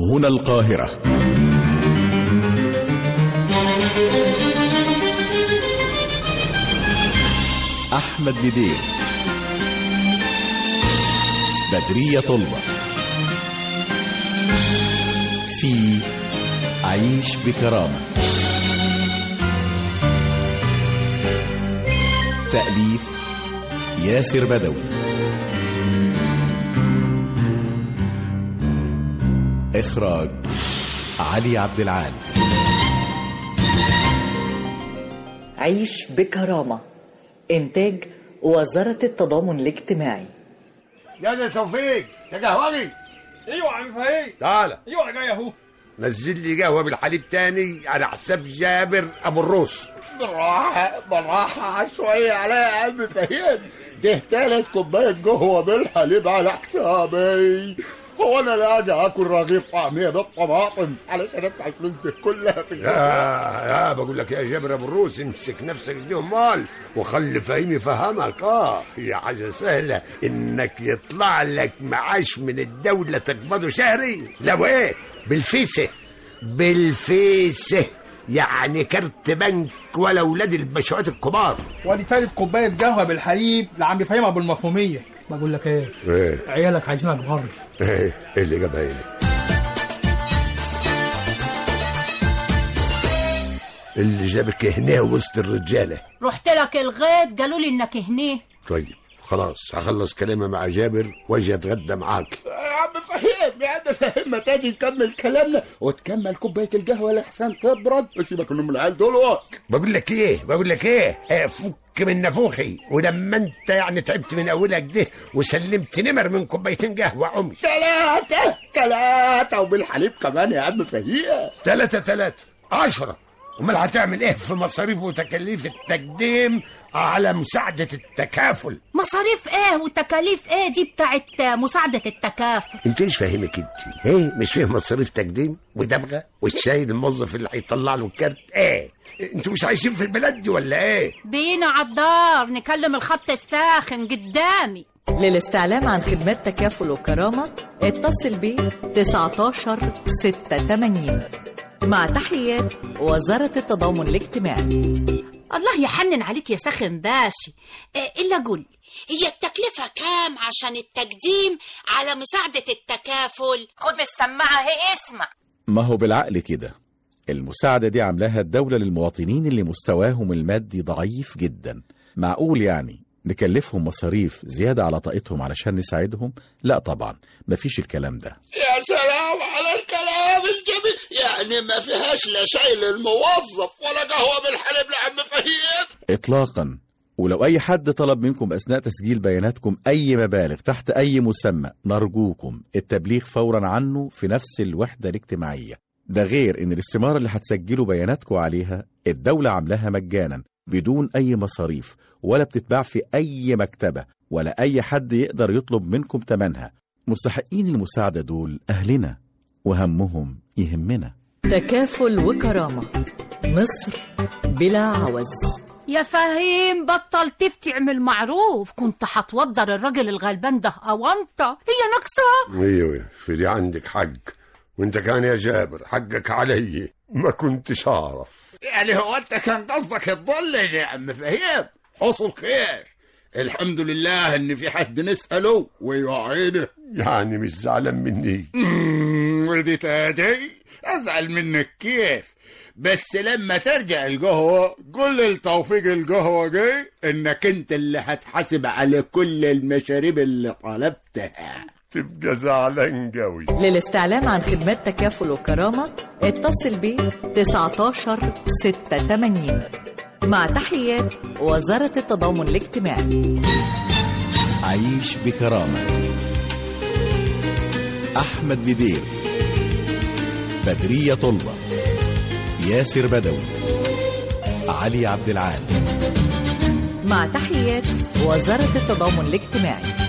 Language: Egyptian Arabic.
هنا القاهرة أحمد بدير بدرية طلبة في عيش بكرامة تأليف ياسر بدوي إخراج علي عبد العال عيش بكرامة إنتاج وزارة التضامن الاجتماعي يا ده توفيق يا قهوجي ايوه يا عم فهيم تعالى ايوه انا جاي اهو نزل لي قهوه بالحليب تاني على حساب جابر ابو الروس بالراحة بالراحة شوية عليا يا عم فهيم ده تالت كوباية قهوة بالحليب على حسابي هو انا لا اجي اكل رغيف طعمية بالطماطم علشان ادفع الفلوس دي كلها في يا القهوة يا بقول لك يا جابر ابو الروس امسك نفسك دي امال وخلي فهيم يفهمك اه هي حاجه سهله انك يطلع لك معاش من الدوله تقبضه شهري لا وايه بالفيسه بالفيسه يعني كارت بنك ولا اولاد البشوات الكبار وادي تالت كوبايه قهوه بالحليب لعم فهيم ابو المفهوميه بقول لك ايه ايه عيالك عايزينك بره ايه إيه اللي جابها هنا اللي جابك هنا وسط الرجاله رحت لك الغيط قالوا لي انك هنيه طيب خلاص هخلص كلامي مع جابر واجي اتغدى معاك يا عم فهيم يا عم فهيم ما تاجي نكمل كلامنا وتكمل كوباية القهوة لحسن تبرد وسيبك من العيال دول وقت بقول لك ايه بقول لك ايه إيه، فك من نافوخي ولما انت يعني تعبت من اولها كده وسلمت نمر من كوبايتين قهوه عمي ثلاثة ثلاثة وبالحليب كمان يا عم فهيم ثلاثة ثلاثة عشرة امال هتعمل ايه في مصاريف وتكاليف التقديم على مساعدة التكافل مصاريف ايه وتكاليف ايه دي بتاعت مساعدة التكافل انت ايش فاهمك انت ايه مش فيه مصاريف تقديم ودمغه والسيد الموظف اللي هيطلع له الكارت ايه انتوا مش عايشين في البلد دي ولا ايه بينا عالدار نكلم الخط الساخن قدامي للاستعلام عن خدمات تكافل وكرامة اتصل ب 19 86 مع تحيات وزارة التضامن الاجتماعي الله يحنن عليك يا ساخن باشي إيه الا قول هي التكلفة كام عشان التقديم على مساعدة التكافل خد السماعة هي اسمع ما هو بالعقل كده المساعدة دي عاملاها الدولة للمواطنين اللي مستواهم المادي ضعيف جدا معقول يعني نكلفهم مصاريف زيادة على طاقتهم علشان نساعدهم؟ لا طبعا مفيش الكلام ده يا سلام على الكلام الجميل يعني ما فيهاش لا شاي للموظف ولا قهوة بالحليب لعم فهيم إطلاقا ولو أي حد طلب منكم أثناء تسجيل بياناتكم أي مبالغ تحت أي مسمى نرجوكم التبليغ فورا عنه في نفس الوحدة الاجتماعية ده غير إن الاستمارة اللي هتسجلوا بياناتكم عليها الدولة عاملاها مجانا بدون أي مصاريف ولا بتتباع في أي مكتبة ولا أي حد يقدر يطلب منكم تمنها مستحقين المساعدة دول أهلنا وهمهم يهمنا تكافل وكرامة مصر بلا عوز يا فهيم بطل تفتي اعمل معروف كنت هتوضر الراجل الغلبان ده او انت هي ناقصه ايوه في دي عندك حق وانت كان يا جابر حقك علي ما كنتش اعرف يعني هو انت كان قصدك تضلل يا عم فهيم حصل خير الحمد لله ان في حد نسأله ويوعينه يعني مش زعلان مني مم، ودي تادي ازعل منك كيف بس لما ترجع القهوة قول لتوفيق القهوة دي انك انت اللي هتحاسب على كل المشاريب اللي طلبتها تبقى زعلان قوي للاستعلام عن خدمات تكافل وكرامة اتصل ب 19 86 مع تحيات وزارة التضامن الاجتماعي عيش بكرامة أحمد بدير بدرية طلبة ياسر بدوي علي عبد العال مع تحيات وزارة التضامن الاجتماعي